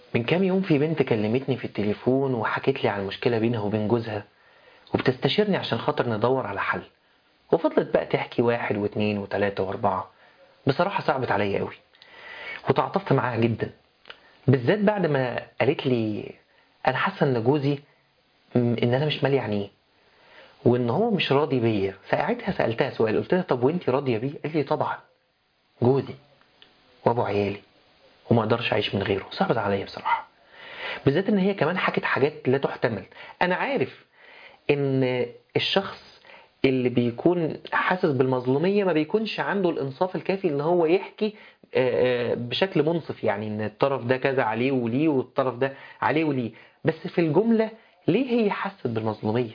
من كام يوم في بنت كلمتني في التليفون وحكت لي عن مشكلة بينها وبين جوزها وبتستشيرني عشان خاطر ندور على حل وفضلت بقى تحكي واحد واثنين وثلاثة واربعة بصراحة صعبت عليا قوي وتعاطفت معاها جدا بالذات بعد ما قالت لي انا حاسة ان جوزي م- ان انا مش مالي عينيه وان هو مش راضي بيا فقعدتها سألتها سؤال قلت لها طب وانتي راضية بيه قالت لي طبعا جوزي وابو عيالي وما اقدرش اعيش من غيره صعبت عليا بصراحه بالذات ان هي كمان حكت حاجات لا تحتمل انا عارف ان الشخص اللي بيكون حاسس بالمظلوميه ما بيكونش عنده الانصاف الكافي ان هو يحكي آه، آه، بشكل منصف يعني ان الطرف ده كذا عليه وليه والطرف ده عليه وليه بس في الجمله ليه هي حست بالمظلوميه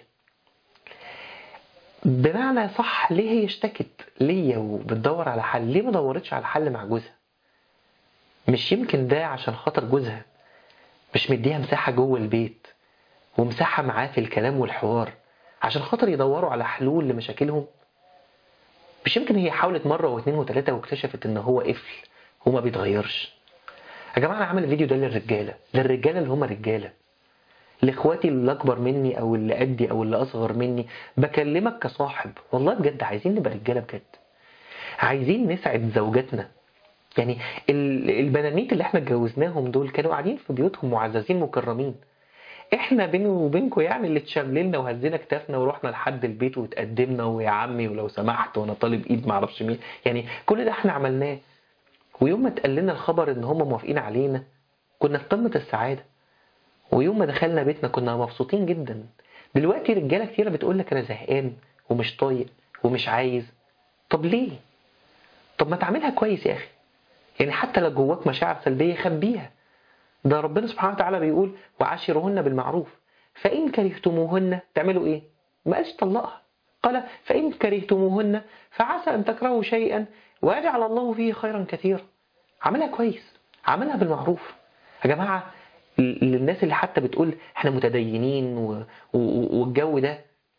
بمعنى صح ليه هي اشتكت ليا وبتدور على حل ليه ما دورتش على حل مع جوزها مش يمكن ده عشان خاطر جوزها مش مديها مساحة جوه البيت ومساحة معاه في الكلام والحوار عشان خاطر يدوروا على حلول لمشاكلهم مش يمكن هي حاولت مرة واثنين وثلاثة واكتشفت ان هو قفل وما بيتغيرش يا جماعة انا عامل الفيديو ده للرجالة للرجالة اللي هم رجالة لاخواتي اللي اكبر مني او اللي قدي او اللي اصغر مني بكلمك كصاحب والله بجد عايزين نبقى رجالة بجد عايزين نسعد زوجاتنا يعني ال- البنانيت اللي احنا اتجوزناهم دول كانوا قاعدين في بيوتهم معززين مكرمين احنا بيني وبينكم يعني اللي اتشملنا وهزينا كتافنا ورحنا لحد البيت وتقدمنا ويا عمي ولو سمحت وانا طالب ايد معرفش مين يعني كل ده احنا عملناه ويوم ما اتقال لنا الخبر ان هم موافقين علينا كنا في قمة السعادة ويوم ما دخلنا بيتنا كنا مبسوطين جدا دلوقتي رجالة كتيرة بتقول لك انا زهقان ومش طايق ومش عايز طب ليه طب ما تعملها كويس يا اخي يعني حتى لو جواك مشاعر سلبية خبيها ده ربنا سبحانه وتعالى بيقول وعاشرهن بالمعروف فإن كرهتموهن تعملوا إيه؟ ما قالش طلقها قال فإن كرهتموهن فعسى أن تكرهوا شيئا ويجعل الله فيه خيرا كثيرا عملها كويس عملها بالمعروف يا جماعة ل- للناس اللي حتى بتقول احنا متدينين و... و... والجو ده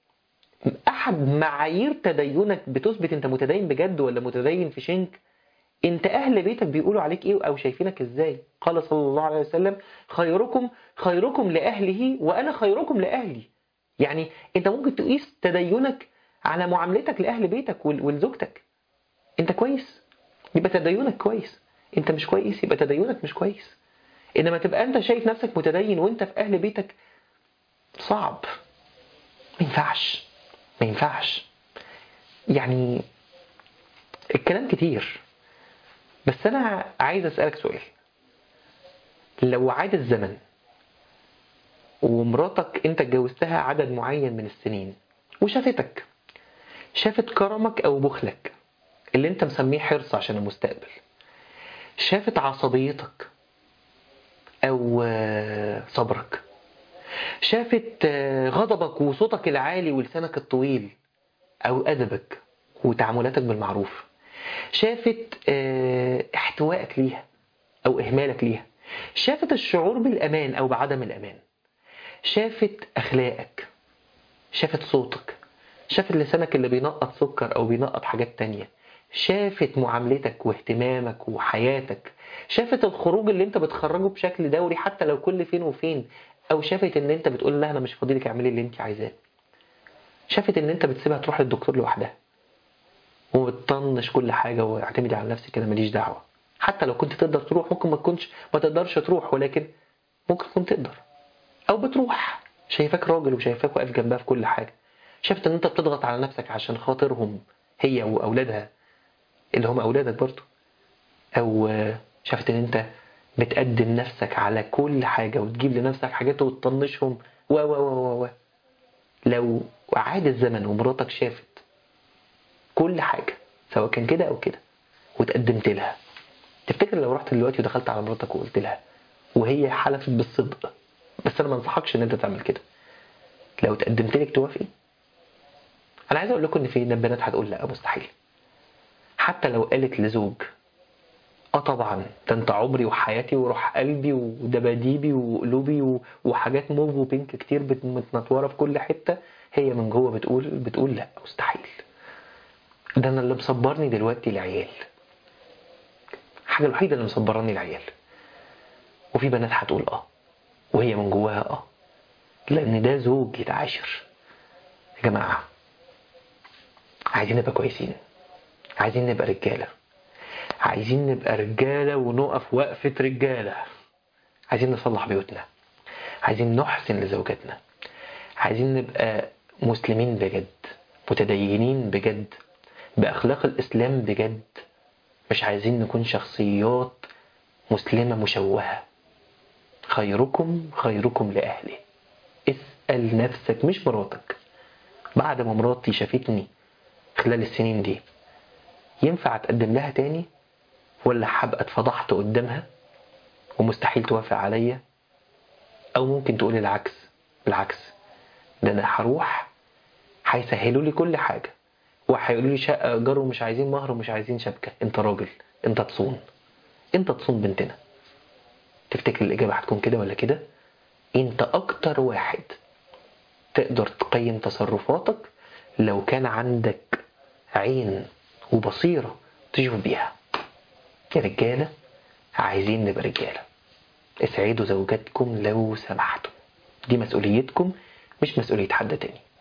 أحد معايير تدينك بتثبت أنت متدين بجد ولا متدين في شنك انت اهل بيتك بيقولوا عليك ايه او شايفينك ازاي قال صلى الله عليه وسلم خيركم خيركم لاهله وانا خيركم لاهلي يعني انت ممكن تقيس تدينك على معاملتك لاهل بيتك ول- ولزوجتك انت كويس يبقى تدينك كويس انت مش كويس يبقى تدينك مش كويس انما تبقى انت شايف نفسك متدين وانت في اهل بيتك صعب ما ينفعش ما ينفعش يعني الكلام كتير بس انا عايز اسالك سؤال لو عاد الزمن ومراتك انت اتجوزتها عدد معين من السنين وشافتك شافت كرمك او بخلك اللي انت مسميه حرص عشان المستقبل شافت عصبيتك او آه، صبرك شافت آه، غضبك وصوتك العالي ولسانك الطويل او ادبك وتعاملاتك بالمعروف شافت آه، احتوائك ليها او اهمالك ليها شافت الشعور بالامان او بعدم الامان شافت اخلاقك شافت صوتك شافت لسانك اللي بينقط سكر او بينقط حاجات تانية شافت معاملتك واهتمامك وحياتك شافت الخروج اللي انت بتخرجه بشكل دوري حتى لو كل فين وفين او شافت ان انت بتقول لها انا مش فاضيلك اعملي اللي انت عايزاه شافت ان انت بتسيبها تروح للدكتور لوحدها وبتطنش كل حاجه واعتمدي على نفسك كده ماليش دعوه حتى لو كنت تقدر تروح ممكن ما تكونش ما تقدرش تروح ولكن ممكن تكون تقدر او بتروح شايفاك راجل وشايفاك واقف جنبها في كل حاجه شافت ان انت بتضغط على نفسك عشان خاطرهم هي واولادها اللي هم اولادك برضو او آه، شافت ان انت بتقدم نفسك على كل حاجه وتجيب لنفسك حاجات وتطنشهم و و و و و لو عاد الزمن ومراتك شافت كل حاجه سواء كان كده او كده وتقدمت لها تفتكر لو رحت دلوقتي ودخلت على مراتك وقلت لها وهي حلفت بالصدق بس انا ما انصحكش ان انت تعمل كده لو تقدمت لك توافقي انا عايز اقول لكم ان في بنات هتقول لا مستحيل حتى لو قالت لزوج اه طبعا ده انت عمري وحياتي وروح قلبي ودباديبي وقلوبي و- وحاجات موف وبينك كتير بت- متنطوره في كل حته هي من جوه بتقول بتقول لا مستحيل ده انا اللي مصبرني دلوقتي العيال الحاجه الوحيده اللي مصبراني العيال وفي بنات هتقول اه وهي من جواها اه لان ده زوج يتعاشر يا جماعه عايزين نبقى كويسين عايزين نبقى رجاله عايزين نبقى رجاله ونقف وقفه رجاله عايزين نصلح بيوتنا عايزين نحسن لزوجاتنا عايزين نبقى مسلمين بجد متدينين بجد بأخلاق الإسلام بجد مش عايزين نكون شخصيات مسلمة مشوهة خيركم خيركم لأهله اسأل نفسك مش مراتك بعد ما مراتي شافتني خلال السنين دي ينفع اتقدم لها تاني ولا هبقى اتفضحت قدامها ومستحيل توافق عليا او ممكن تقولي العكس بالعكس ده انا هروح هيسهلوا لي كل حاجه وهيقولوا لي شقه ايجار ومش عايزين مهر ومش عايزين شبكه انت راجل انت تصون انت تصون بنتنا تفتكر الاجابه هتكون كده ولا كده انت اكتر واحد تقدر تقيم تصرفاتك لو كان عندك عين وبصيره تشوف بيها يا رجاله عايزين نبقى رجاله اسعدوا زوجاتكم لو سمحتم دي مسؤوليتكم مش مسؤوليه حد تاني